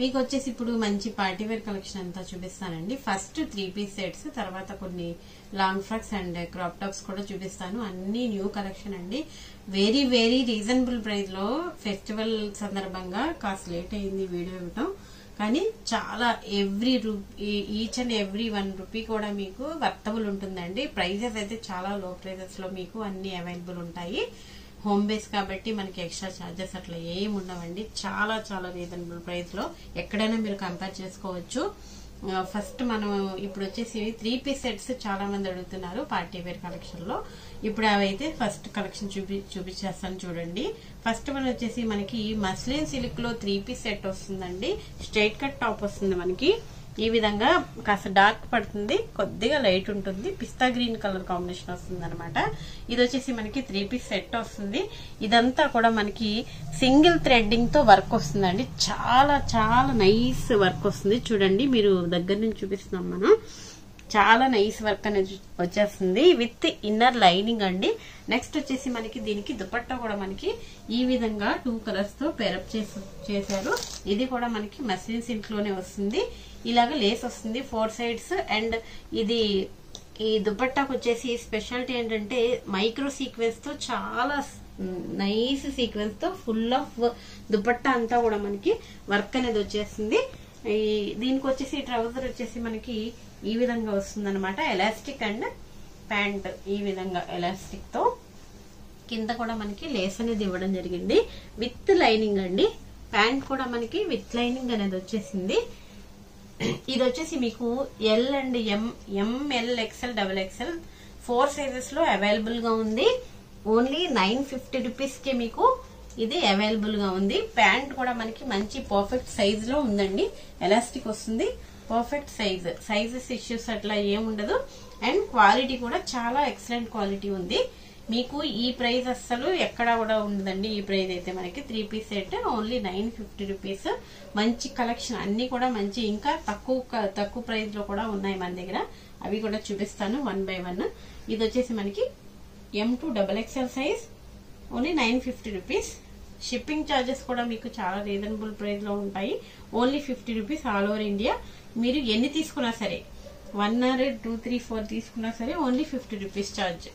మీకు వచ్చేసి ఇప్పుడు మంచి పార్టీ వేర్ కలెక్షన్ అంతా చూపిస్తానండి ఫస్ట్ త్రీ పీస్ సెట్స్ తర్వాత కొన్ని long frocks and crop tops కూడా చూపిస్తాను అన్ని న్యూ కలెక్షన్ అండి వెరీ వెరీ రీజనబుల్ ప్రైస్ లో ఫెస్టివల్ సందర్భంగా కాస్త లేట్ అయింది వీడియో ఇవ్వటం కానీ చాలా ఎవ్రీ రూ each and every one rupee కూడా మీకు వర్తబుల్ ఉంటుందండి ప్రైజెస్ అయితే చాలా లో ప్రైజెస్ లో మీకు అన్ని అవైలబుల్ ఉంటాయి హోమ్ బేస్ కాబట్టి మనకి ఎక్స్ట్రా ఛార్జెస్ అట్లా ఏం ఉండవండి చాలా చాలా రీజనబుల్ ప్రైస్ లో ఎక్కడైనా మీరు కంపేర్ చేసుకోవచ్చు ఫస్ట్ మనం ఇప్పుడు వచ్చేసి త్రీ పీస్ సెట్స్ చాలా మంది అడుగుతున్నారు పార్టీ వేర్ కలెక్షన్ లో ఇప్పుడు అవైతే ఫస్ట్ కలెక్షన్ చూపి చూపించేస్తాను చూడండి ఫస్ట్ వన్ వచ్చేసి మనకి మస్లిన్ సిల్క్ లో త్రీ పీస్ సెట్ వస్తుందండి స్ట్రైట్ కట్ టాప్ వస్తుంది మనకి ఈ విధంగా కాస్త డార్క్ పడుతుంది కొద్దిగా లైట్ ఉంటుంది పిస్తా గ్రీన్ కలర్ కాంబినేషన్ వస్తుంది అనమాట ఇది వచ్చేసి మనకి త్రీ పీస్ సెట్ వస్తుంది ఇదంతా కూడా మనకి సింగిల్ థ్రెడ్డింగ్ తో వర్క్ వస్తుందండి చాలా చాలా నైస్ వర్క్ వస్తుంది చూడండి మీరు దగ్గర నుంచి చూపిస్తున్నాం మనం చాలా నైస్ వర్క్ అనేది వచ్చేస్తుంది విత్ ఇన్నర్ లైనింగ్ అండి నెక్స్ట్ వచ్చేసి మనకి దీనికి దుపట్టా కూడా మనకి ఈ విధంగా టూ కలర్స్ తో పేరప్ చేశారు ఇది కూడా మనకి మస్లిన్ సిల్క్ లోనే వస్తుంది ఇలాగ లేస్ వస్తుంది ఫోర్ సైడ్స్ అండ్ ఇది ఈ దుపట్టాకు వచ్చేసి స్పెషాలిటీ ఏంటంటే మైక్రో సీక్వెన్స్ తో చాలా నైస్ సీక్వెన్స్ తో ఫుల్ ఆఫ్ దుపట్టా అంతా కూడా మనకి వర్క్ అనేది వచ్చేస్తుంది ఈ దీనికి వచ్చేసి ట్రౌజర్ వచ్చేసి మనకి ఈ విధంగా వస్తుంది అనమాట ఎలాస్టిక్ అండ్ ప్యాంట్ ఈ విధంగా ఎలాస్టిక్ తో కింద కూడా మనకి లేస్ అనేది ఇవ్వడం జరిగింది విత్ లైనింగ్ అండి ప్యాంట్ కూడా మనకి విత్ లైనింగ్ అనేది వచ్చేసింది ఇది వచ్చేసి మీకు L and M M L XL double XL four sizes లో అవైలబుల్ గా ఉంది ఓన్లీ నైన్ ఫిఫ్టీ రూపీస్ కి మీకు ఇది అవైలబుల్ గా ఉంది ప్యాంట్ కూడా మనకి మంచి పర్ఫెక్ట్ సైజ్ లో ఉందండి ఎలాస్టిక్ వస్తుంది పర్ఫెక్ట్ సైజ్ సైజెస్ ఇష్యూస్ అట్లా ఏముండదు అండ్ క్వాలిటీ కూడా చాలా ఎక్సలెంట్ క్వాలిటీ ఉంది మీకు ఈ ప్రైస్ అస్సలు ఎక్కడా కూడా ఉండదండి ఈ ప్రైస్ అయితే మనకి three piece set only nine fifty rupees మంచి కలెక్షన్ అన్ని కూడా మంచి ఇంకా తక్కువ తక్కువ ప్రైస్ లో కూడా ఉన్నాయి మన దగ్గర అవి కూడా చూపిస్తాను వన్ బై వన్ ఇది వచ్చేసి మనకి M to double XL size only nine fifty rupees shipping charges కూడా మీకు చాలా రీజనబుల్ ప్రైస్ లో ఉంటాయి only fifty rupees all over India మీరు ఎన్ని తీసుకున్నా సరే one or two three four తీసుకున్నా సరే only fifty rupees charge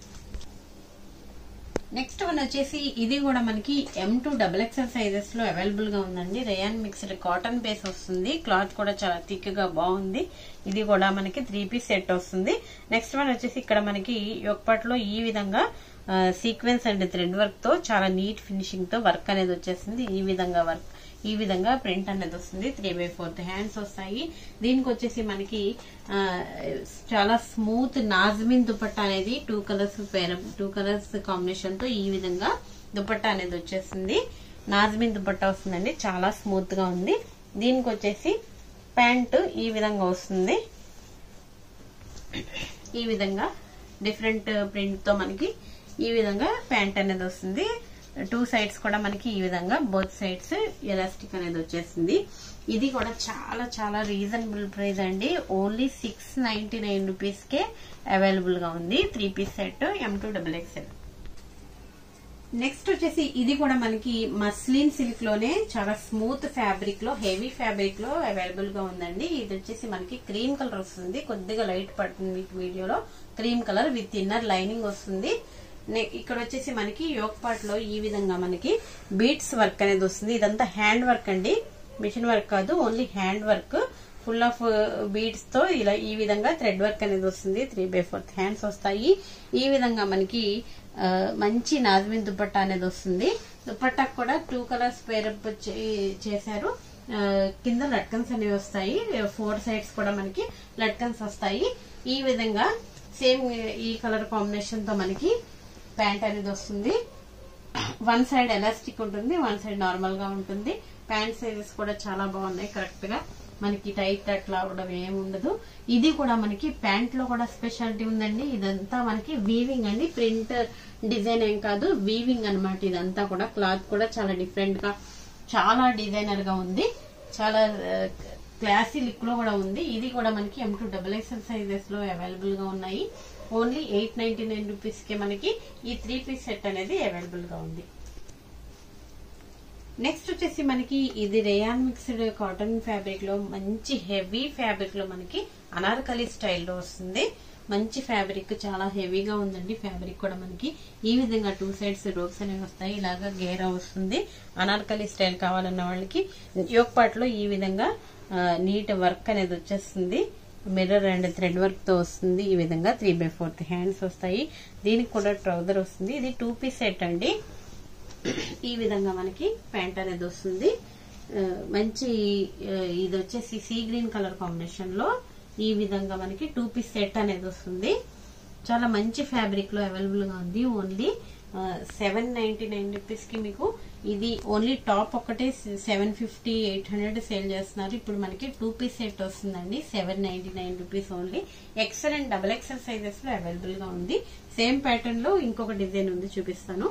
next one వచ్చేసి ఇది కూడా మనకి M to double XL sizes లో అవైలబుల్ గా ఉందండి రేయాన్ మిక్స్డ్ కాటన్ బేస్ వస్తుంది క్లాత్ కూడా చాలా థిక్ గా బాగుంది ఇది కూడా మనకి త్రీ పీస్ సెట్ వస్తుంది నెక్స్ట్ వన్ వచ్చేసి ఇక్కడ మనకి యొక్కట్లో ఈ విధంగా సీక్వెన్స్ అండ్ థ్రెడ్ వర్క్ తో చాలా నీట్ ఫినిషింగ్ తో వర్క్ అనేది వచ్చేసింది ఈ విధంగా వర్క్ ఈ విధంగా ప్రింట్ అనేది వస్తుంది త్రీ బై ఫోర్త్ హ్యాండ్స్ వస్తాయి దీనికి వచ్చేసి మనకి చాలా స్మూత్ నాజ్మిన్ దుపట్టా అనేది టూ కలర్స్ పేర టూ కలర్స్ కాంబినేషన్ తో ఈ విధంగా దుపట్టా అనేది వచ్చేసింది నాజ్మిన్ దుపట్టా వస్తుందండి చాలా స్మూత్ గా ఉంది దీనికి వచ్చేసి ప్యాంట్ ఈ విధంగా వస్తుంది ఈ విధంగా డిఫరెంట్ ప్రింట్ తో మనకి ఈ విధంగా ప్యాంట్ అనేది వస్తుంది టూ సైడ్స్ కూడా మనకి ఈ విధంగా బోత్ సైడ్స్ ఎలాస్టిక్ అనేది వచ్చేసింది ఇది కూడా చాలా చాలా రీజనబుల్ ప్రైస్ అండి only six ninety nine rupees కే అవైలబుల్ గా ఉంది three piece set M to double XL next వచ్చేసి ఇది కూడా మనకి మస్లిన్ సిల్క్ లోనే చాలా స్మూత్ ఫ్యాబ్రిక్ లో హెవీ ఫ్యాబ్రిక్ లో అవైలబుల్ గా ఉందండి ఇది వచ్చేసి మనకి క్రీమ్ కలర్ వస్తుంది కొద్దిగా లైట్ పడుతుంది మీకు వీడియోలో cream colour with inner lining వస్తుంది ఇక్కడ వచ్చేసి మనకి యోగ్ పార్ట్ లో ఈ విధంగా మనకి బీట్స్ వర్క్ అనేది వస్తుంది ఇదంతా హ్యాండ్ వర్క్ అండి మిషన్ వర్క్ కాదు only hand work full of beads తో ఇలా ఈ విధంగా థ్రెడ్ వర్క్ అనేది వస్తుంది త్రీ బై ఫోర్త్ హ్యాండ్స్ వస్తాయి ఈ విధంగా మనకి మంచి నాజ్మిన్ దుపట్టా అనేది వస్తుంది దుపట్టాకు కూడా టూ కలర్స్ పేరప్ చేశారు కింద లట్కన్స్ అనేవి వస్తాయి ఫోర్ సైడ్స్ కూడా మనకి లట్కన్స్ వస్తాయి ఈ విధంగా సేమ్ ఈ కలర్ కాంబినేషన్ తో మనకి ప్యాంట్ అనేది వస్తుంది వన్ సైడ్ ఎలాస్టిక్ ఉంటుంది వన్ సైడ్ నార్మల్ గా ఉంటుంది ప్యాంట్ సైజెస్ కూడా చాలా బాగున్నాయి కరెక్ట్ గా మనకి టైట్ అట్లా అవడం ఏమి ఉండదు ఇది కూడా మనకి ప్యాంట్ లో కూడా స్పెషాలిటీ ఉందండి ఇదంతా మనకి వీవింగ్ అండి ప్రింట్ డిజైన్ ఏం కాదు వీవింగ్ అనమాట ఇదంతా కూడా క్లాత్ కూడా చాలా డిఫరెంట్ గా చాలా డిజైనర్ గా ఉంది చాలా క్లాసీ లుక్ లో కూడా ఉంది ఇది కూడా మనకి M to double XL sizes లో అవైలబుల్ గా ఉన్నాయి only eight ninety nine rupees కి మనకి ఈ త్రీ పీస్ సెట్ అనేది అవైలబుల్ గా ఉంది నెక్స్ట్ వచ్చేసి మనకి ఇది రేయాన్ మిక్స్డ్ కాటన్ ఫ్యాబ్రిక్ లో మంచి హెవీ ఫ్యాబ్రిక్ లో మనకి అనార్కలి స్టైల్లో వస్తుంది మంచి ఫ్యాబ్రిక్ చాలా హెవీగా ఉందండి ఫ్యాబ్రిక్ కూడా మనకి ఈ విధంగా టూ సైడ్స్ రోప్స్ అనేవి వస్తాయి ఇలాగా గేరా వస్తుంది అనార్కలి స్టైల్ కావాలన్న వాళ్ళకి యోక్ పార్ట్ లో ఈ విధంగా నీట్ వర్క్ అనేది వచ్చేస్తుంది మిర్రర్ అండ్ థ్రెడ్ వర్క్ తో వస్తుంది ఈ విధంగా త్రీ బై ఫోర్త్ హ్యాండ్స్ వస్తాయి దీనికి కూడా ట్రౌజర్ వస్తుంది ఇది టూ పీస్ సెట్ అండి ఈ విధంగా మనకి ప్యాంట్ అనేది వస్తుంది ఆ, మంచి ఆ, ఇది వచ్చేసి సీ గ్రీన్ కలర్ కాంబినేషన్ లో ఈ విధంగా మనకి టూ పీస్ సెట్ అనేది వస్తుంది చాలా మంచి ఫ్యాబ్రిక్ లో అవైలబుల్ గా ఉంది only seven ninety nine rupees కి మీకు ఇది ఓన్లీ టాప్ ఒకటే seven fifty eight hundred sale చేస్తున్నారు ఇప్పుడు మనకి టూ పీస్ సెట్ వస్తుందండి seven ninety nine rupees only XL and double XL sizes లో అవైలబుల్ గా ఉంది సేమ్ ప్యాటర్న్ లో ఇంకొక డిజైన్ ఉంది చూపిస్తాను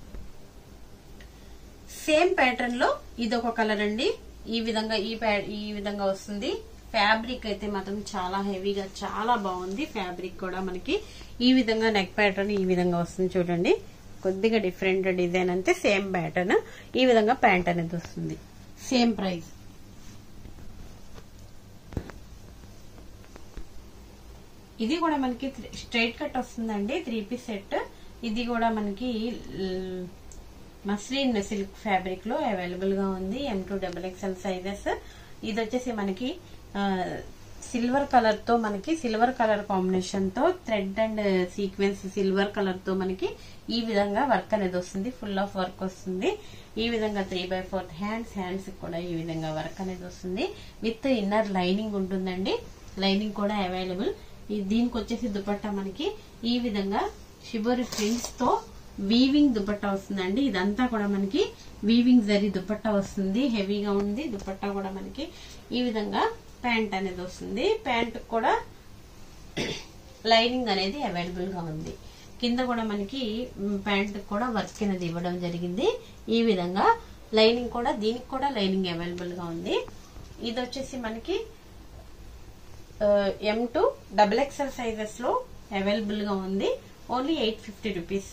సేమ్ ప్యాటర్న్ లో ఇది ఒక కలర్ అండి ఈ విధంగా ఈ ప్యా- ఈ విధంగా వస్తుంది ఫ్యాబ్రిక్ అయితే మాత్రం చాలా హెవీగా చాలా బాగుంది ఫ్యాబ్రిక్ కూడా మనకి ఈ విధంగా నెక్ ప్యాటర్న్ ఈ విధంగా వస్తుంది చూడండి కొద్దిగా డిఫరెంట్ డిజైన్ అంతే సేమ్ ప్యాటర్న్ ఈ విధంగా ప్యాంట్ అనేది వస్తుంది సేమ్ ప్రైస్ ఇది కూడా మనకి స్ట్రైట్ కట్ వస్తుందండి త్రీ పీస్ సెట్ ఇది కూడా మనకి ల్- మస్లిన్ సిల్క్ ఫ్యాబ్రిక్ లో అవైలబుల్ గా ఉంది M to double XL sizes ఇది వచ్చేసి మనకి సిల్వర్ కలర్ తో మనకి సిల్వర్ కలర్ కాంబినేషన్ తో thread and sequence silver colour తో మనకి ఈ విధంగా వర్క్ అనేది వస్తుంది ఫుల్ ఆఫ్ వర్క్ వస్తుంది ఈ విధంగా three by fourth hands hands కూడా ఈ విధంగా వర్క్ అనేది వస్తుంది విత్ ఇన్నర్ లైనింగ్ ఉంటుందండి లైనింగ్ కూడా అవైలబుల్ దీనికి వచ్చేసి దుపట్టా మనకి ఈ విధంగా షిబోరి ప్రింట్స్ తో వీవింగ్ దుపట్టా వస్తుందండి ఇదంతా కూడా మనకి వీవింగ్ జరీ దుపట్టా వస్తుంది హెవీగా ఉంది దుపట్టా కూడా మనకి ఈ విధంగా ప్యాంట్ అనేది వస్తుంది ప్యాంట్ కూడా లైనింగ్ అనేది అవైలబుల్ గా ఉంది కింద కూడా మనకి ప్యాంట్ కూడా వర్క్ అనేది ఇవ్వడం జరిగింది ఈ విధంగా లైనింగ్ కూడా దీనికి కూడా లైనింగ్ అవైలబుల్ గా ఉంది ఇది వచ్చేసి మనకి M to double XL sizes లో అవైలబుల్ గా ఉంది only eight fifty rupees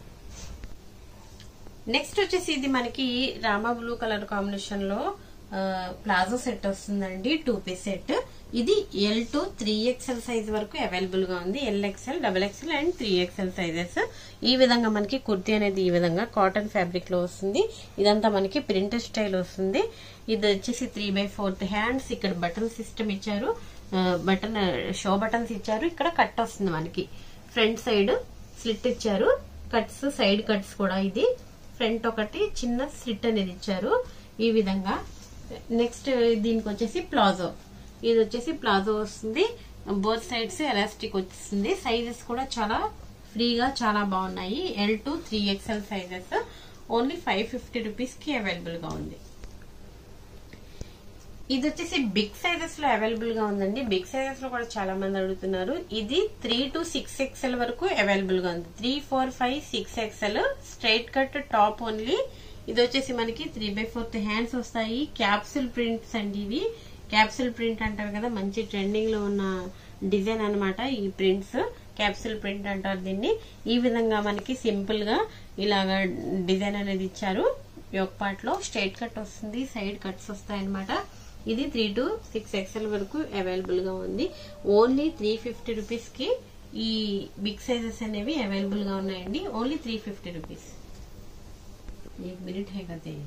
next వచ్చేసి ఇది మనకి రామా బ్లూ కలర్ కాంబినేషన్ లో ఆ, ప్లాజో సెట్ వస్తుందండి టూ పీస్ సెట్ ఇది L to three XL size వరకు అవైలబుల్ గా ఉంది L XL double XL and three XL sizes ఈ విధంగా మనకి కుర్తీ అనేది ఈ విధంగా కాటన్ ఫ్యాబ్రిక్ లో వస్తుంది ఇదంతా మనకి ప్రింటెడ్ స్టైల్ వస్తుంది ఇది వచ్చేసి త్రీ బై ఫోర్త్ హ్యాండ్స్ ఇక్కడ బటన్ సిస్టమ్ ఇచ్చారు బటన్ షో బటన్స్ ఇచ్చారు ఇక్కడ కట్ వస్తుంది మనకి ఫ్రంట్ సైడ్ స్లిట్ ఇచ్చారు కట్స్ సైడ్ కట్స్ కూడా ఇది ఫ్రంట్ ఒకటి చిన్న స్లిట్ అనేది ఇచ్చారు ఈ విధంగా నెక్స్ట్ దీనికి వచ్చేసి ప్లాజో ఇది వచ్చేసి ప్లాజో వస్తుంది బోత్ సైడ్స్ ఎలాస్టిక్ వస్తుంది సైజెస్ కూడా చాలా ఫ్రీగా చాలా బాగున్నాయి L to three XL sizes only five fifty rupees కి అవైలబుల్ గా ఉంది ఇది వచ్చేసి బిగ్ సైజెస్ లో అవైలబుల్ గా ఉందండి బిగ్ సైజెస్ లో కూడా చాలా మంది అడుగుతున్నారు ఇది త్రీ టు సిక్స్ ఎక్స్ఎల్ వరకు అవైలబుల్ గా ఉంది three four five six XL straight cut top only ఇది వచ్చేసి మనకి త్రీ బై ఫోర్త్ హ్యాండ్స్ వస్తాయి క్యాప్సుల్ ప్రింట్స్ అండి ఇవి క్యాప్సుల్ ప్రింట్ అంటారు కదా మంచి ట్రెండింగ్ లో ఉన్న డిజైన్ అన్నమాట ఈ ప్రింట్స్ క్యాప్సుల్ ప్రింట్ అంటారు దీన్ని ఈ విధంగా మనకి సింపుల్ గా ఇలాగా డిజైన్ అనేది ఇచ్చారు యోక్ పార్ట్ లో స్ట్రైట్ కట్ వస్తుంది సైడ్ కట్స్ వస్తాయి అనమాట ఇది త్రీ టు సిక్స్ ఎక్స్ఎల్ వరకు అవైలబుల్ గా ఉంది ఓన్లీ త్రీ ఫిఫ్టీ రూపీస్ కి ఈ బిగ్ సైజెస్ అనేవి అవైలబుల్ గా ఉన్నాయండి ఓన్లీ త్రీ ఫిఫ్టీ రూపీస్ एक मिनट है कहते हैं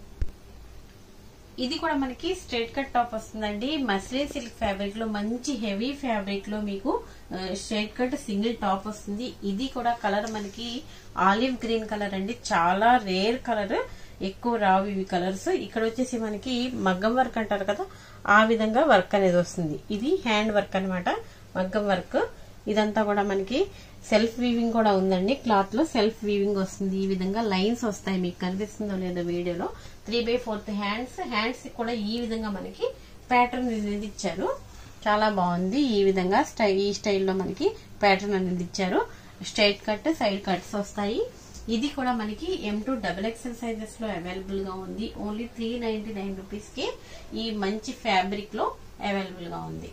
ఇది కూడా మనకి స్ట్రైట్ కట్ టాప్ వస్తుందండి మస్లిన్ సిల్క్ ఫ్యాబ్రిక్ లో మంచి హెవీ ఫ్యాబ్రిక్ లో మీకు స్ట్రైట్ కట్ సింగిల్ టాప్ వస్తుంది ఇది కూడా కలర్ మనకి ఆలివ్ గ్రీన్ కలర్ అండి చాలా రేర్ కలర్ ఎక్కువ రావు ఇవి కలర్స్ ఇక్కడ వచ్చేసి మనకి మగ్గం వర్క్ అంటారు కదా ఆ విధంగా వర్క్ అనేది వస్తుంది ఇది హ్యాండ్ వర్క్ అన్నమాట మగ్గం వర్క్ ఇదంతా కూడా మనకి సెల్ఫ్ వీవింగ్ కూడా ఉందండి క్లాత్ లో సెల్ఫ్ వీవింగ్ వస్తుంది ఈ విధంగా లైన్స్ వస్తాయి మీకు కనిపిస్తుందో లేదో వీడియోలో three by fourth hands hands కూడా ఈ విధంగా మనకి ప్యాటర్న్ అనేది ఇచ్చారు చాలా బాగుంది ఈ విధంగా స్టై ఈ స్టైల్లో మనకి ప్యాటర్న్ అనేది ఇచ్చారు స్ట్రైట్ కట్ సైడ్ కట్స్ వస్తాయి ఇది కూడా మనకి M to double XL sizes లో అవైలబుల్ గా ఉంది only three ninety nine rupees కి ఈ మంచి ఫ్యాబ్రిక్ లో అవైలబుల్ గా ఉంది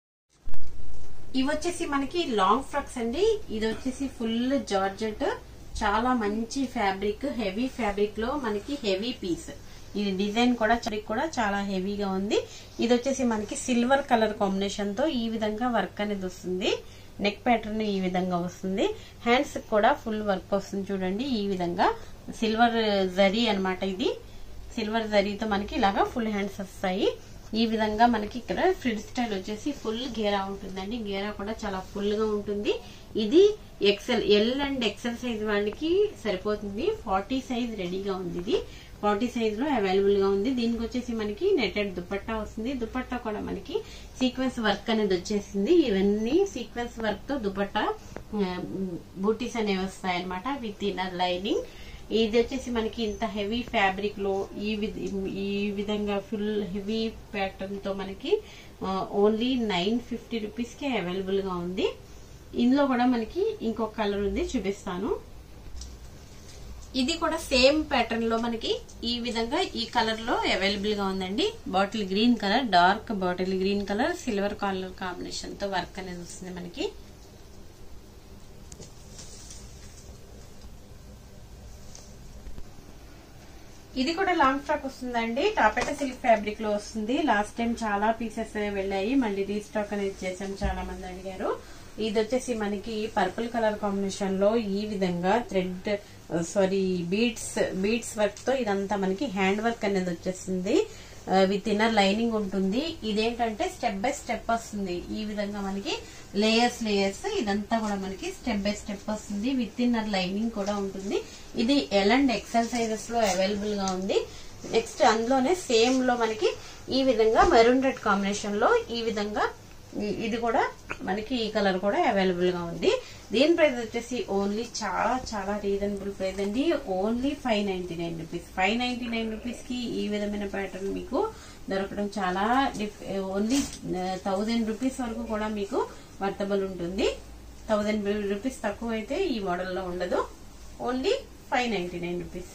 ఇవి వచ్చేసి మనకి లాంగ్ ఫ్రాక్స్ అండి ఇది వచ్చేసి ఫుల్ జార్జెట్ చాలా మంచి ఫ్యాబ్రిక్ హెవీ ఫ్యాబ్రిక్ లో మనకి హెవీ పీస్ ఇది డిజైన్ కూడా చరికి కూడా చాలా హెవీగా ఉంది ఇది వచ్చేసి మనకి సిల్వర్ కలర్ కాంబినేషన్ తో ఈ విధంగా వర్క్ అనేది వస్తుంది నెక్ ప్యాటర్న్ ఈ విధంగా వస్తుంది హ్యాండ్స్ కూడా ఫుల్ వర్క్ వస్తుంది చూడండి ఈ విధంగా సిల్వర్ జరీ అన్నమాట ఇది సిల్వర్ జరీతో మనకి ఇలాగా ఫుల్ హ్యాండ్స్ వస్తాయి ఈ విధంగా మనకి ఇక్కడ ఫ్రిడ్ స్టైల్ వచ్చేసి ఫుల్ గేరా ఉంటుందండి గేరా కూడా చాలా ఫుల్ గా ఉంటుంది ఇది XL L and XL size వాళ్ళకి సరిపోతుంది ఫార్టీ సైజ్ రెడీగా ఉంది ఇది ఫార్టీ సైజ్ లో అవైలబుల్ గా ఉంది దీనికి వచ్చేసి మనకి నెటెడ్ దుపట్టా వస్తుంది దుపట్టా కూడా మనకి సీక్వెన్స్ వర్క్ అనేది వచ్చేసింది ఇవన్నీ సీక్వెన్స్ వర్క్ తో దుపట్టా బూటీస్ అనేవి వస్తాయి అనమాట విత్ ఇన్నర్ లైనింగ్ ఇది వచ్చేసి మనకి ఇంత హెవీ ఫ్యాబ్రిక్ లో ఈ విధ- ఈ విధంగా ఫుల్ హెవీ ప్యాటర్న్ తో మనకి ఓన్లీ నైన్ ఫిఫ్టీ రూపీస్ కి అవైలబుల్ గా ఉంది ఇందులో కూడా మనకి ఇంకొక కలర్ ఉంది చూపిస్తాను ఇది కూడా సేమ్ ప్యాటర్న్ లో మనకి ఈ విధంగా ఈ కలర్ లో అవైలబుల్ గా ఉందండి bottle green colour dark bottle green colour silver colour combination తో వర్క్ అనేది వస్తుంది మనకి ఇది కూడా లాంగ్ ఫ్రాక్ వస్తుందండి టాపెటా సిల్క్ ఫ్యాబ్రిక్ లో వస్తుంది లాస్ట్ టైం చాలా పీసెస్ వెళ్ళాయి మళ్ళీ రీస్టాక్ అనేది చేసాం చాలా మంది అడిగారు ఇది వచ్చేసి మనకి పర్పుల్ కలర్ కాంబినేషన్ లో ఈ విధంగా thread sorry beads beads work తో ఇదంతా మనకి హ్యాండ్ వర్క్ అనేది వచ్చేస్తుంది విత్ ఇన్నర్ లైనింగ్ ఉంటుంది ఇదేంటంటే స్టెప్ బై స్టెప్ వస్తుంది ఈ విధంగా మనకి లేయర్స్ లేయర్స్ ఇదంతా కూడా మనకి స్టెప్ బై స్టెప్ వస్తుంది విత్ ఇన్నర్ లైనింగ్ కూడా ఉంటుంది ఇది ఎల్ అండ్ ఎక్సెల్ సైజెస్ లో అవైలబుల్ గా ఉంది నెక్స్ట్ అందులోనే సేమ్ లో మనకి ఈ విధంగా మెరూన్ రెడ్ కాంబినేషన్ లో ఈ విధంగా ఇ- ఇది కూడా మనకి ఈ కలర్ కూడా అవైలబుల్ గా ఉంది దీని ప్రైస్ వచ్చేసి ఓన్లీ చాలా చాలా రీజనబుల్ ప్రైస్ అండి only five ninety nine rupees five ninety nine rupees కి ఈ విధమైన ప్యాటర్న్ మీకు దొరకడం చాలా ఓన్లీ థౌజండ్ రూపీస్ వరకు కూడా మీకు వర్తబుల్ ఉంటుంది థౌజండ్ రూపీస్ తక్కువ అయితే ఈ మోడల్లో ఉండదు only five ninety nine rupees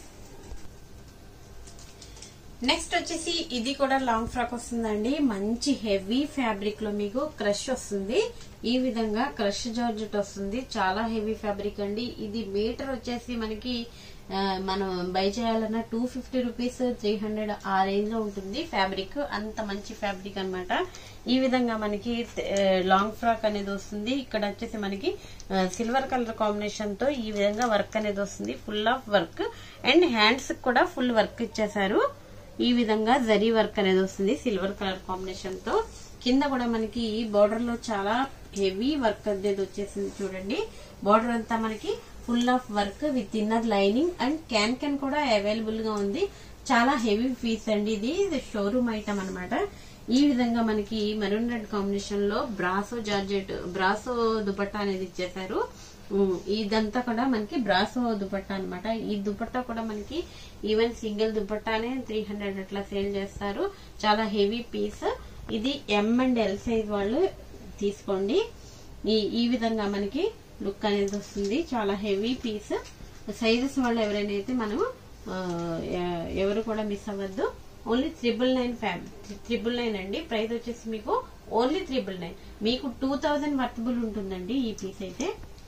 next వచ్చేసి ఇది కూడా లాంగ్ ఫ్రాక్ వస్తుందండి మంచి హెవీ ఫ్యాబ్రిక్ లో మీకు క్రష్ వస్తుంది ఈ విధంగా క్రష్ జార్జెట్ వస్తుంది చాలా హెవీ ఫ్యాబ్రిక్ అండి ఇది మీటర్ వచ్చేసి మనకి ఆ, మనం బై చేయాలన్నా two fifty rupees three hundred ఆ రేంజ్ లో ఉంటుంది ఫ్యాబ్రిక్ అంత మంచి ఫ్యాబ్రిక్ అన్నమాట ఈ విధంగా మనకి ఆ, లాంగ్ ఫ్రాక్ అనేది వస్తుంది ఇక్కడ వచ్చేసి మనకి ఆ, సిల్వర్ కలర్ కాంబినేషన్ తో ఈ విధంగా వర్క్ అనేది వస్తుంది full of work and hands కూడా ఫుల్ వర్క్ ఇచ్చేసారు ఈ విధంగా జరీ వర్క్ అనేది వస్తుంది సిల్వర్ కలర్ కాంబినేషన్ తో కింద కూడా మనకి బోర్డర్ లో చాలా హెవీ వర్క్ అనేది వచ్చేసింది చూడండి బోర్డర్ అంతా మనకి full of work with inner lining and can can కూడా అవైలబుల్ గా ఉంది చాలా హెవీ పీస్ అండి ఇది ఇది షోరూమ్ ఐటమ్ అన్నమాట ఈ విధంగా మనకి మెరూన్ రెడ్ కాంబినేషన్ లో బ్రాసో జార్జెట్ బ్రాసో దుపట్టా అనేది ఇచ్చేసారు ఉమ్, ఇదంతా కూడా మనకి బ్రాసో దుపట్టా అన్నమాట ఈ దుపట్టా కూడా మనకి ఈవెన్ సింగిల్ దుపట్టానే త్రీ హండ్రెడ్ అట్లా సేల్ చేస్తారు చాలా హెవీ పీస్ ఇది ఎం అండ్ ఎల్ సైజ్ వాళ్ళు తీసుకోండి ఈ ఈ విధంగా మనకి లుక్ అనేది వస్తుంది చాలా హెవీ పీస్ సైజెస్ వాళ్ళు ఎవరైనా అయితే మనం ఆ, ఎ- ఎవరు కూడా మిస్ అవ్వద్దు only triple nine fab triple nine అండి ప్రైస్ వచ్చేసి మీకు ఓన్లీ త్రిబుల్ నైన్ మీకు టూ థౌజండ్ వర్తబుల్ ఉంటుందండి ఈ పీస్ అయితే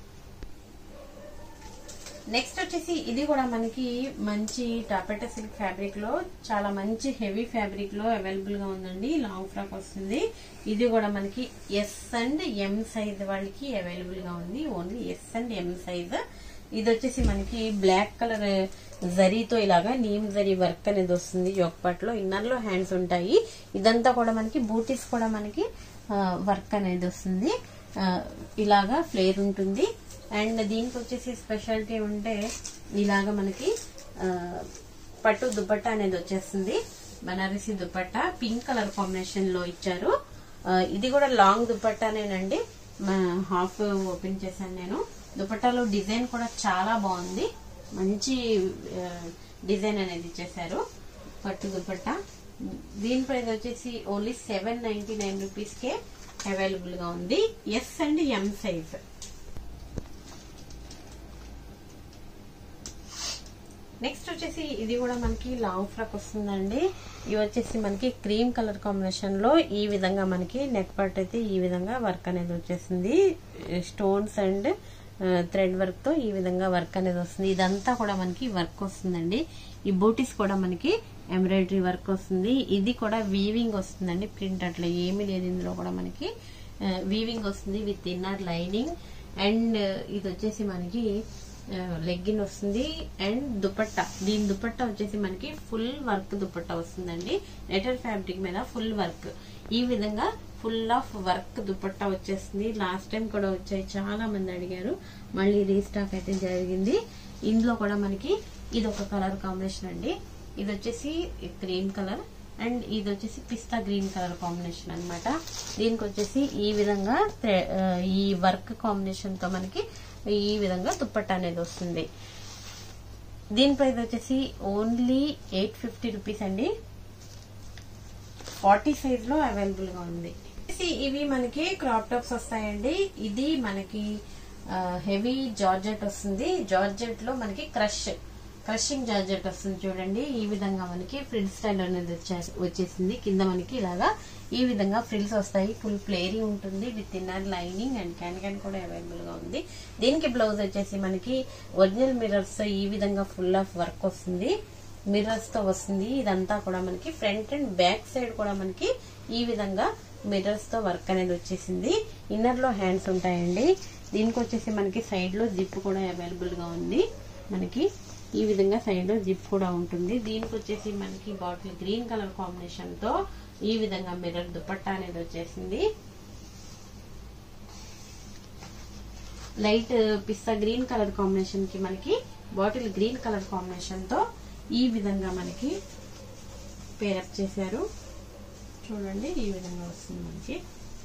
నెక్స్ట్ వచ్చేసి ఇది కూడా మనకి మంచి టాపెటా సిల్క్ ఫ్యాబ్రిక్ లో చాలా మంచి హెవీ ఫ్యాబ్రిక్ లో అవైలబుల్ గా ఉందండి లాంగ్ ఫ్రాక్ వస్తుంది ఇది కూడా మనకి ఎస్ అండ్ ఎం సైజ్ వాళ్ళకి అవైలబుల్ గా ఉంది only S and M size ఇది వచ్చేసి మనకి బ్లాక్ కలర్ జరీతో ఇలాగా నీమ్ జరీ వర్క్ అనేది వస్తుంది జోక్పాట్లో ఇన్నర్ లో హ్యాండ్స్ ఉంటాయి ఇదంతా కూడా మనకి బూటీస్ కూడా మనకి వర్క్ అనేది వస్తుంది ఆ, ఇలాగా ఫ్లేర్ ఉంటుంది అండ్ దీనికి వచ్చేసి స్పెషాలిటీ ఉంటే ఇలాగా మనకి ఆ, పట్టు దుపట్టా అనేది వచ్చేస్తుంది Banarasi dupatta pink colour combination లో ఇచ్చారు ఆ, ఇది కూడా లాంగ్ దుపట్టానేనండి హాఫ్ ఓపెన్ చేశాను నేను దుపట్టాలో డిజైన్ కూడా చాలా బాగుంది మంచి ఆ, డిజైన్ అనేది ఇచ్చేసారు పట్టు దుపట్టా దీని ప్రైస్ వచ్చేసి only seven ninety nine rupees కే అవైలబుల్ గా ఉంది S and M size next వచ్చేసి ఇది కూడా మనకి లాంగ్ ఫ్రాక్ వస్తుందండి ఇవి వచ్చేసి మనకి క్రీమ్ కలర్ కాంబినేషన్ లో ఈ విధంగా మనకి నెక్ పార్ట్ అయితే ఈ విధంగా వర్క్ అనేది వచ్చేసింది స్టోన్స్ అండ్ థ్రెడ్ వర్క్ తో ఈ విధంగా వర్క్ అనేది వస్తుంది ఇదంతా కూడా మనకి వర్క్ వస్తుందండి ఈ బూటీస్ కూడా మనకి ఎంబ్రాయిడరీ వర్క్ వస్తుంది ఇది కూడా వీవింగ్ వస్తుందండి ప్రింట్ అట్లా ఏమీ లేదు ఇందులో కూడా మనకి వీవింగ్ వస్తుంది విత్ ఇన్నర్ లైనింగ్ అండ్ ఇది వచ్చేసి మనకి లెగ్గిన్ వస్తుంది అండ్ దుపట్టా దీని దుపట్టా వచ్చేసి మనకి ఫుల్ వర్క్ దుపట్టా వస్తుందండి నెటర్ ఫ్యాబ్రిక్ మీద ఫుల్ వర్క్ ఈ విధంగా ఫుల్ ఆఫ్ వర్క్ దుపట్టా వచ్చేస్తుంది లాస్ట్ టైం కూడా వచ్చాయి చాలా మంది అడిగారు మళ్ళీ రీస్టాక్ అయితే జరిగింది ఇందులో కూడా మనకి ఇది ఒక కలర్ కాంబినేషన్ అండి ఇది వచ్చేసి గ్రీన్ కలర్ అండ్ ఇది వచ్చేసి పిస్తా గ్రీన్ కలర్ కాంబినేషన్ అన్నమాట దీనికి వచ్చేసి ఈ విధంగా థ్రె- ఆ, ఈ వర్క్ కాంబినేషన్ తో మనకి ఈ విధంగా దుప్పట్టా అనేది వస్తుంది దీని ప్రైస్ వచ్చేసి ఓన్లీ ఎయిట్ ఫిఫ్టీ రూపీస్ అండి ఫార్టీ సైజ్ లో అవైలబుల్ గా ఉంది వచ్చేసి ఇవి మనకి క్రాప్ టాప్స్ వస్తాయండి ఇది మనకి హెవీ జార్జెట్ వస్తుంది జార్జెట్ లో మనకి క్రష్ క్రషింగ్ జార్జెట్ వస్తుంది చూడండి ఈ విధంగా మనకి ఫ్రిల్స్ స్టైల్ అనేది వచ్చే- వచ్చేసింది కింద మనకి ఇలాగా ఈ విధంగా ఫ్రిల్స్ వస్తాయి ఫుల్ ప్లేరీ ఉంటుంది with inner lining and can can కూడా అవైలబుల్ గా ఉంది దీనికి బ్లౌజ్ వచ్చేసి మనకి ఒరిజినల్ మిర్రర్స్ తో ఈ విధంగా ఫుల్ ఆఫ్ వర్క్ వస్తుంది మిర్రర్స్ తో వస్తుంది ఇదంతా కూడా మనకి ఫ్రంట్ అండ్ బ్యాక్ సైడ్ కూడా మనకి ఈ విధంగా మిర్రర్స్ తో వర్క్ అనేది వచ్చేసింది ఇన్నర్ లో హ్యాండ్స్ ఉంటాయండి దీనికి వచ్చేసి మనకి సైడ్ లో జిప్ కూడా అవైలబుల్ గా ఉంది మనకి ఈ విధంగా సైడ్ లో జిప్ కూడా ఉంటుంది దీనికి వచ్చేసి మనకి బాటిల్ గ్రీన్ కలర్ కాంబినేషన్ తో ఈ విధంగా మిర్రర్ దుపట్టా అనేది వచ్చేసింది light pista green colour combination కి మనకి బాటిల్ గ్రీన్ కలర్ కాంబినేషన్ తో ఈ విధంగా మనకి పేరప్ చేశారు చూడండి ఈ విధంగా వస్తుంది మనకి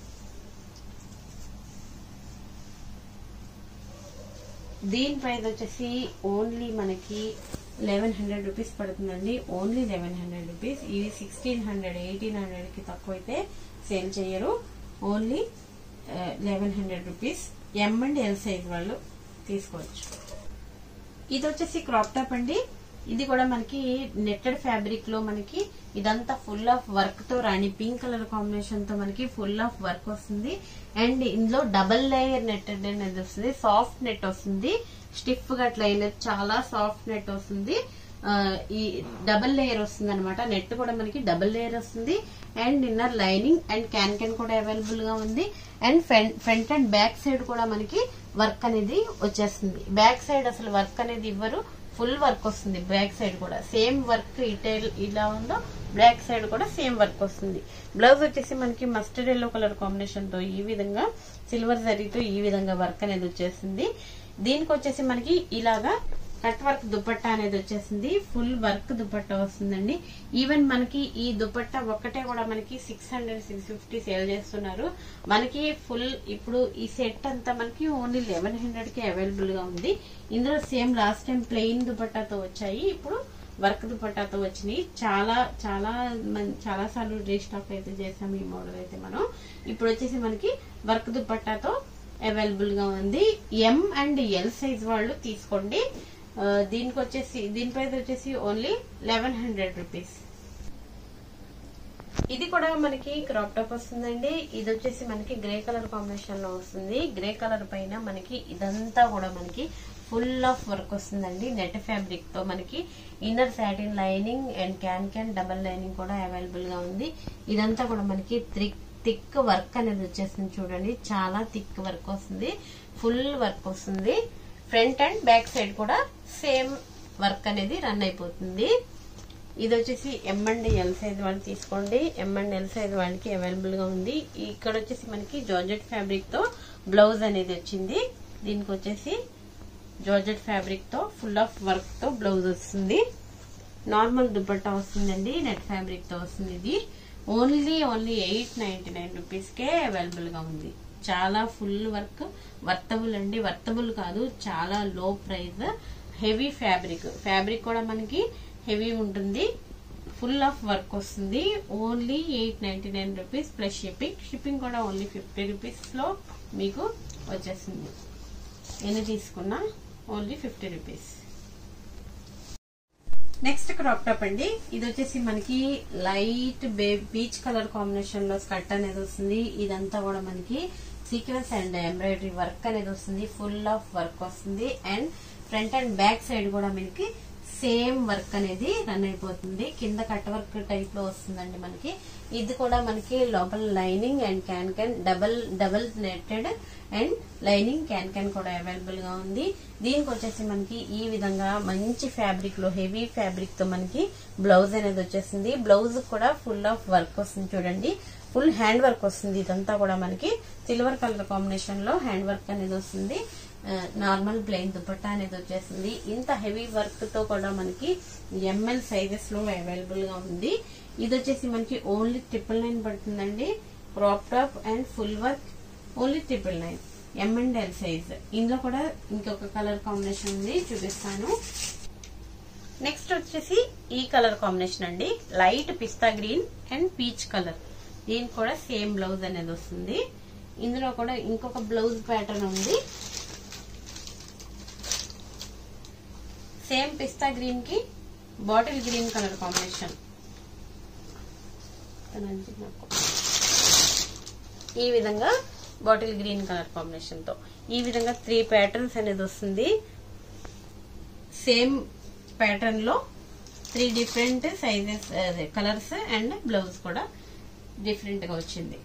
దీని ప్రైస్ వచ్చేసి ఓన్లీ మనకి లెవెన్ హండ్రెడ్ రూపీస్ పడుతుందండి ఓన్లీ లెవెన్ హండ్రెడ్ రూపీస్ ఇది సిక్స్టీన్ హండ్రెడ్ ఎయిటీన్ హండ్రెడ్ కి తక్కువ అయితే సేల్ చేయరు only eleven hundred rupees M and L size వాళ్ళు తీసుకోవచ్చు ఇది వచ్చేసి క్రాప్ టాప్ అండి ఇది కూడా మనకి నెట్టెడ్ ఫ్యాబ్రిక్ లో మనకి ఇదంతా ఫుల్ ఆఫ్ వర్క్ తో రాణి పింక్ కలర్ కాంబినేషన్ తో మనకి ఫుల్ ఆఫ్ వర్క్ వస్తుంది అండ్ ఇందులో డబల్ లేయర్ నెట్టెడ్ అనేది వస్తుంది సాఫ్ట్ నెట్ వస్తుంది స్టిఫ్ గా అట్లా అయినది చాలా సాఫ్ట్ నెట్ వస్తుంది ఆ, ఈ డబల్ లేయర్ వస్తుంది అనమాట నెట్ కూడా మనకి డబల్ లేయర్ వస్తుంది and inner lining and can can కూడా అవైలబుల్ గా ఉంది and front and back side కూడా మనకి వర్క్ అనేది వచ్చేస్తుంది బ్యాక్ సైడ్ అసలు వర్క్ అనేది ఇవ్వరు ఫుల్ వర్క్ వస్తుంది బ్యాక్ సైడ్ కూడా సేమ్ వర్క్ ఇటైల్ ఇలా ఉందో బ్లాక్ సైడ్ కూడా సేమ్ వర్క్ వస్తుంది బ్లౌజ్ వచ్చేసి మనకి మస్టర్డ్ ఎల్లో కలర్ కాంబినేషన్ తో ఈ విధంగా సిల్వర్ జరీతో ఈ విధంగా వర్క్ అనేది వచ్చేసింది దీనికి వచ్చేసి మనకి ఇలాగా కట్ వర్క్ దుపట్టా అనేది వచ్చేసింది ఫుల్ వర్క్ దుపట్టా వస్తుందండి ఈవెన్ మనకి ఈ దుపట్టా ఒక్కటే కూడా మనకి six hundred six fifty sale చేస్తున్నారు మనకి ఫుల్ ఇప్పుడు ఈ సెట్ అంతా మనకి ఓన్లీ లెవెన్ హండ్రెడ్ కి అవైలబుల్ గా ఉంది ఇందులో సేమ్ లాస్ట్ టైం ప్లెయిన్ దుపట్టాతో వచ్చాయి ఇప్పుడు వర్క్ దుపట్టాతో వచ్చినాయి చాలా చాలా మం- చాలా సార్లు రీస్టాక్ అయితే చేసాము ఈ మోడల్ అయితే మనం ఇప్పుడు వచ్చేసి మనకి వర్క్ దుపట్టాతో అవైలబుల్ గా ఉంది ఎం అండ్ ఎల్ సైజ్ వాళ్ళు తీసుకోండి ఆ, దీనికి వచ్చేసి దీని ప్రైస్ వచ్చేసి ఓన్లీ లెవెన్ హండ్రెడ్ రూపీస్ ఇది కూడా మనకి క్రాప్ టాప్ వస్తుందండి ఇది వచ్చేసి మనకి గ్రే కలర్ కాంబినేషన్ లో వస్తుంది గ్రే కలర్ పైన మనకి ఇదంతా కూడా మనకి ఫుల్ ఆఫ్ వర్క్ వస్తుందండి నెట్ ఫ్యాబ్రిక్ తో మనకి inner satin lining and can can double lining కూడా అవైలబుల్ గా ఉంది ఇదంతా కూడా మనకి థిక్ థిక్ వర్క్ అనేది వచ్చేస్తుంది చూడండి చాలా థిక్ వర్క్ వస్తుంది ఫుల్ వర్క్ వస్తుంది ఫ్రంట్ అండ్ బ్యాక్ సైడ్ కూడా సేమ్ వర్క్ అనేది రన్ అయిపోతుంది ఇది వచ్చేసి ఎం అండ్ ఎల్ సైజ్ వాళ్ళు తీసుకోండి ఎం అండ్ ఎల్ సైజ్ వాళ్ళకి అవైలబుల్ గా ఉంది ఇక్కడ వచ్చేసి మనకి జార్జెట్ ఫ్యాబ్రిక్ తో బ్లౌజ్ అనేది వచ్చింది దీనికి వచ్చేసి జార్జెట్ ఫ్యాబ్రిక్ తో ఫుల్ ఆఫ్ వర్క్ తో బ్లౌజ్ వస్తుంది నార్మల్ దుపట్టా వస్తుందండి నెట్ ఫ్యాబ్రిక్ తో వస్తుంది ఇది only only eight ninety nine rupees కే అవైలబుల్ గా ఉంది చాలా ఫుల్ వర్క్ వర్తబుల్ అండి వర్తబుల్ కాదు చాలా లో ప్రైస్ హెవీ ఫ్యాబ్రిక్ ఫ్యాబ్రిక్ కూడా మనకి హెవీ ఉంటుంది ఫుల్ ఆఫ్ వర్క్ వస్తుంది only eight ninety nine rupees plus shipping shipping కూడా ఓన్లీ ఫిఫ్టీ రూపీస్ లో మీకు వచ్చేసింది ఎన్ని తీసుకున్నా only fifty rupees next crop top అండి ఇది వచ్చేసి మనకి లైట్ బీచ్ కలర్ కాంబినేషన్ లో స్కర్ట్ అనేది వస్తుంది ఇదంతా కూడా మనకి సీక్వెన్స్ అండ్ ఎంబ్రాయిడరీ వర్క్ అనేది వస్తుంది ఫుల్ ఆఫ్ వర్క్ వస్తుంది and front and back side కూడా మనకి సేమ్ వర్క్ అనేది రన్ అయిపోతుంది కింద కట్ వర్క్ టైప్ లో వస్తుందండి మనకి ఇది కూడా మనకి లోపల lining and can can double double netted and lining can can కూడా అవైలబుల్ గా ఉంది దీనికి వచ్చేసి మనకి ఈ విధంగా మంచి ఫ్యాబ్రిక్ లో హెవీ ఫ్యాబ్రిక్ తో మనకి బ్లౌజ్ అనేది వచ్చేసింది బ్లౌజ్ కూడా ఫుల్ ఆఫ్ వర్క్ వస్తుంది చూడండి ఫుల్ హ్యాండ్ వర్క్ వస్తుంది ఇదంతా కూడా మనకి సిల్వర్ కలర్ కాంబినేషన్ లో హ్యాండ్ వర్క్ అనేది వస్తుంది నార్మల్ ప్లెయిన్ దుపట్టా అనేది వచ్చేసింది ఇంత హెవీ వర్క్ తో కూడా మనకి ఎంఎల్ సైజెస్ లో అవైలబుల్ గా ఉంది ఇది వచ్చేసి మనకి ఓన్లీ ట్రిపుల్ నైన్ పడుతుందండి crop top and full work only triple nine M and L size ఇందులో కూడా ఇంకొక కలర్ కాంబినేషన్ ఉంది చూపిస్తాను నెక్స్ట్ వచ్చేసి ఈ కలర్ కాంబినేషన్ అండి light pista green and peach colour దీనికి కూడా సేమ్ బ్లౌజ్ అనేది వస్తుంది ఇందులో కూడా ఇంకొక బ్లౌజ్ ప్యాటర్న్ ఉంది సేమ్ పిస్తా గ్రీన్ కి బాటిల్ గ్రీన్ కలర్ కాంబినేషన్ ఈ విధంగా బాటిల్ గ్రీన్ కలర్ కాంబినేషన్ తో ఈ విధంగా త్రీ ప్యాటర్న్స్ అనేది వస్తుంది సేమ్ ప్యాటర్న్ లో three different sizes colours and blouse కూడా డిఫరెంట్ గా వచ్చింది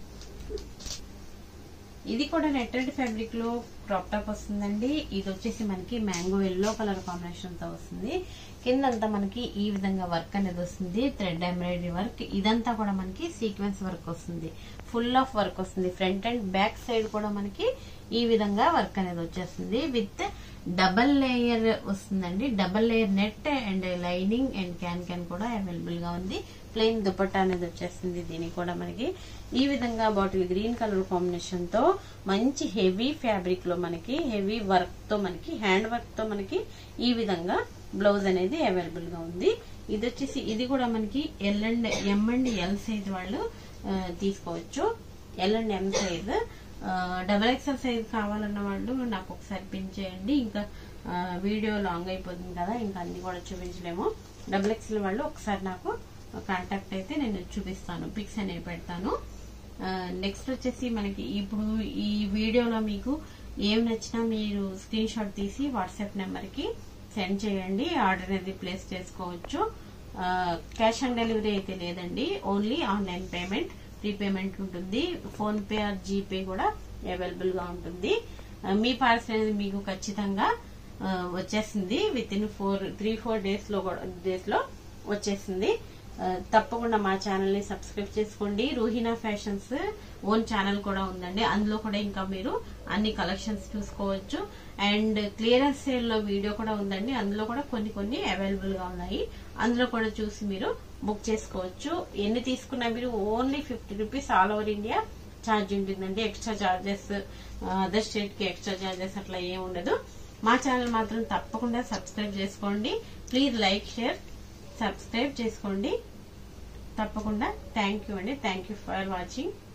ఇది కూడా నెట్టెడ్ ఫ్యాబ్రిక్ లో క్రాప్ టాప్ వస్తుందండి ఇది వచ్చేసి మనకి మ్యాంగో ఎల్లో కలర్ కాంబినేషన్ తో వస్తుంది కిందంతా మనకి ఈ విధంగా వర్క్ అనేది వస్తుంది థ్రెడ్ ఎంబ్రాయిడరీ వర్క్ ఇదంతా కూడా మనకి సీక్వెన్స్ వర్క్ వస్తుంది ఫుల్ ఆఫ్ వర్క్ వస్తుంది ఫ్రంట్ అండ్ బ్యాక్ సైడ్ కూడా మనకి ఈ విధంగా వర్క్ అనేది వచ్చేస్తుంది విత్ డబల్ లేయర్ వస్తుందండి double layer net and lining and can can కూడా అవైలబుల్ గా ఉంది ప్లెయిన్ దుపట్టా అనేది వచ్చేస్తుంది దీనికి కూడా మనకి ఈ విధంగా బాటిల్ గ్రీన్ కలర్ కాంబినేషన్ తో మంచి హెవీ ఫ్యాబ్రిక్ లో మనకి హెవీ వర్క్ తో మనకి హ్యాండ్ వర్క్ తో మనకి ఈ విధంగా బ్లౌజ్ అనేది అవైలబుల్ గా ఉంది ఇది వచ్చేసి ఇది కూడా మనకి L and M and L size వాళ్ళు ఆ, తీసుకోవచ్చు L and M size double XL size కావాలన్న వాళ్ళు నాకు ఒకసారి పిన్ చేయండి ఇంకా ఆ, వీడియో లాంగ్ అయిపోతుంది కదా ఇంకా అన్ని కూడా చూపించలేము డబుల్ ఎక్స్ఎల్ వాళ్ళు ఒకసారి నాకు కాంటాక్ట్ అయితే నేను చూపిస్తాను పిక్స్ అనేవి పెడతాను నెక్స్ట్ వచ్చేసి మనకి ఇప్పుడు ఈ వీడియోలో మీకు ఏం నచ్చినా మీరు స్క్రీన్ షాట్ తీసి వాట్సాప్ నెంబర్ కి సెండ్ చేయండి ఆర్డర్ అనేది ప్లేస్ చేసుకోవచ్చు క్యాష్ ఆన్ డెలివరీ అయితే లేదండి ఓన్లీ ఆన్లైన్ పేమెంట్ ప్రీపేమెంట్ ఉంటుంది ఫోన్ పే ఆర్ జీపే కూడా అవైలబుల్ గా ఉంటుంది ఆ, మీ పార్సల్ అనేది మీకు ఖచ్చితంగా ఆ, వచ్చేసింది with in four three four days లో కూడా డేస్ లో వచ్చేసింది ఆ, తప్పకుండా మా ఛానల్ ని సబ్స్క్రైబ్ చేసుకోండి రూహినా ఫ్యాషన్స్ ఓన్ ఛానల్ కూడా ఉందండి అందులో కూడా ఇంకా మీరు అన్ని కలెక్షన్స్ చూసుకోవచ్చు అండ్ క్లియరెన్స్ సేల్ లో వీడియో కూడా ఉందండి అందులో కూడా కొన్ని కొన్ని అవైలబుల్ గా ఉన్నాయి అందులో కూడా చూసి మీరు బుక్ చేసుకోవచ్చు ఎన్ని తీసుకున్నా మీరు only fifty rupees all over India charge ఉంటుందండి ఎక్స్ట్రా ఛార్జెస్ అదర్ స్టేట్ కి ఎక్స్ట్రా ఛార్జెస్ అట్లా ఏం ఉండదు మా ఛానల్ మాత్రం తప్పకుండా సబ్స్క్రైబ్ చేసుకోండి ప్లీజ్ లైక్ షేర్ సబ్స్క్రైబ్ చేసుకోండి తప్పకుండా థ్యాంక్ యూ అండి థ్యాంక్ యూ ఫర్ వాచింగ్